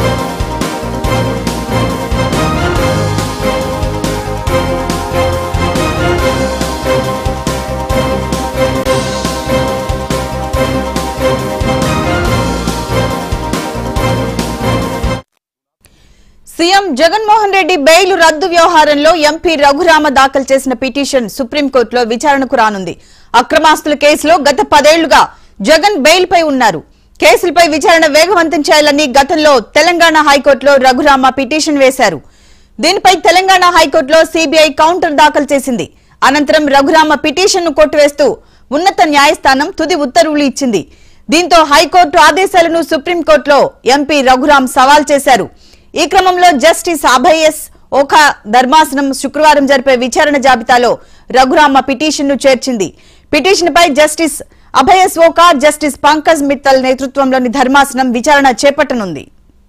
CM Jaganmohan Reddy bail రద్దు వ్యవహారంలో MP Raghurama దాఖలు చేసిన పిటిషన్ సుప్రీంకోర్టులో విచారణకు రానుంది అక్రమాస్తుల కేసులో గత పదేళ్లుగా జగన్ బెయిల్ పై ఉన్నారు కేసులపై విచారణ వేగవంతం చేయాలని గతంలో తెలంగాణ హైకోర్టులో రఘురామ పిటిషన్ వేశారు దీనిపై తెలంగాణ హైకోర్టులో సీబీఐ కౌంటర్ దాఖలు చేసింది అనంతరం రఘురామ పిటిషన్ ను కొట్టివేస్తూ ఉన్నత న్యాయస్థానం తుది ఉత్తర్వులు ఇచ్చింది దీంతో హైకోర్టు ఆదేశాలను సుప్రీంకోర్టులో ఎంపీ రఘురాం సవాల్ చేశారు ఈ క్రమంలో జస్టిస్ అభయస్ ఓఖా ధర్మాసనం శుక్రవారం జరిపే విచారణ జాబితాలో రఘురామ పిటిషన్ ను చేర్చింది పిటిషన్ పై జస్టిస్ అభయస్ ఓకా జస్టిస్ పంకజ్ మిత్తల్ నేతృత్వంలోని ధర్మాసనం విచారణ చేపట్టనుంది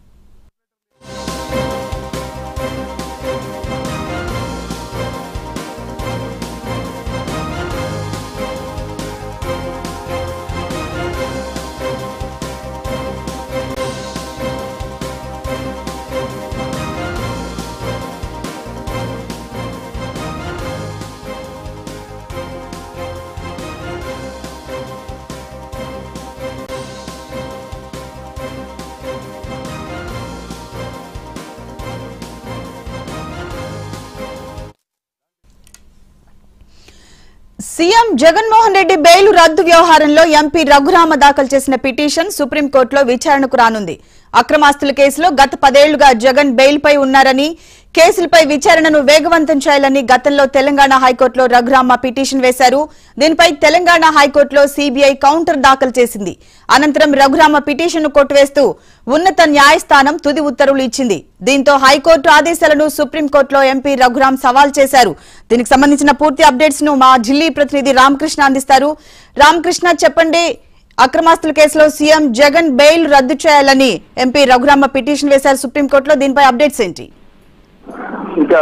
సీఎం జగన్మోహన్ రెడ్డి బెయిల్ రద్దు వ్యవహారంలో ఎంపీ రఘురామ దాఖలు చేసిన పిటిషన్ సుప్రీంకోర్టులో విచారణకు రానుంది అక్రమాస్తుల కేసులో గత పదేళ్లుగా జగన్ బెయిల్ పై ఉన్నారని కేసులపై విచారణను వేగవంతం చేయాలని గతంలో తెలంగాణ హైకోర్టులో రఘురామ పిటిషన్ వేశారు దీనిపై తెలంగాణ హైకోర్టులో సీబీఐ కౌంటర్ దాఖలు చేసింది అనంతరం రఘురామ పిటిషన్ ను కొట్టివేస్తూ ఉన్నత న్యాయస్థానం తుది ఉత్తర్వులు ఇచ్చింది దీంతో హైకోర్టు ఆదేశాలను సుప్రీంకోర్టులో ఎంపీ రఘురాం సవాల్ చేశారు దీనికి సంబంధించిన పూర్తి అప్డేట్స్ ను మా ఢిల్లీ ప్రతినిధి రామకృష్ణ అందిస్తారు రామకృష్ణ చెప్పండి అక్రమాస్తుల కేసులో సీఎం జగన్ బెయిల్ రద్దు చేయాలని ఎంపీ రఘురామ పిటిషన్ వేశారు సుప్రీంకోర్టులో దీనిపై అప్డేట్స్ ఏంటి ఇంకా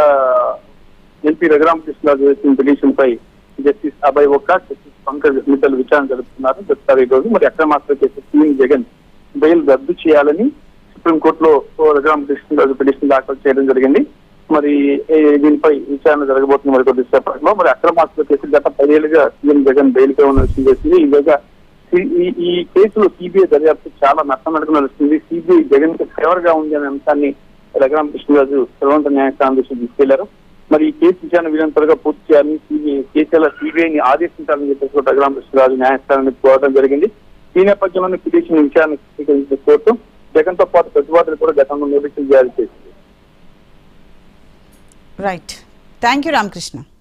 ఎంపీ రఘురామకృష్ణరాజు వేసిన పిటిషన్ పై జస్టిస్ అభయ్ ఒక్క జస్టిస్ పంకజ్ మిత్తల్ విచారణ జరుపుతున్నారు చెప్తారు ఈ రోజు మరి అక్రమాస్తుల కేసు సీఎం జగన్ బెయిల్ రద్దు చేయాలని సుప్రీంకోర్టులో రఘురామకృష్ణరాజు పిటిషన్ దాఖలు చేయడం జరిగింది మరి ఏ, దీనిపై విచారణ జరగబోతుంది మరి కొద్దిసేపట్లో మరి అక్రమాస్తుల కేసు గత పదేళ్లుగా సీఎం జగన్ బెయిల్ పై ఉన్న విషయం చేసింది ఈ విధంగా ఈ- ఈ ఈ కేసులో సిబిఐ దర్యాప్తు చాలా నష్టం నడుకు నడుస్తుంది సిబిఐ జగన్ కి ఫేవర్ గా ఉంది అనే అంశాన్ని రఘురామ కృష్ణరాజు సర్వంత న్యాయస్థానం దృష్టికి తీసుకెళ్లారు మరి ఈ కేసు విచారణ వీలైన త్వరగా పూర్తి చేయాలని సిబిఐ కేసుల సిబిఐని ఆదేశించాలని చెప్పేసి కూడా రఘురామ కృష్ణరాజు న్యాయస్థానానికి కోరడం జరిగింది ఈ నేపథ్యంలోనే పిటిషన్ విచారణ స్వీకరించిన కోర్టు జగన్ తో పాటు ప్రతివాదులు కూడా గతంలో నోటీసులు జారీ చేసింది రైట్ థ్యాంక్ యూ రామకృష్ణ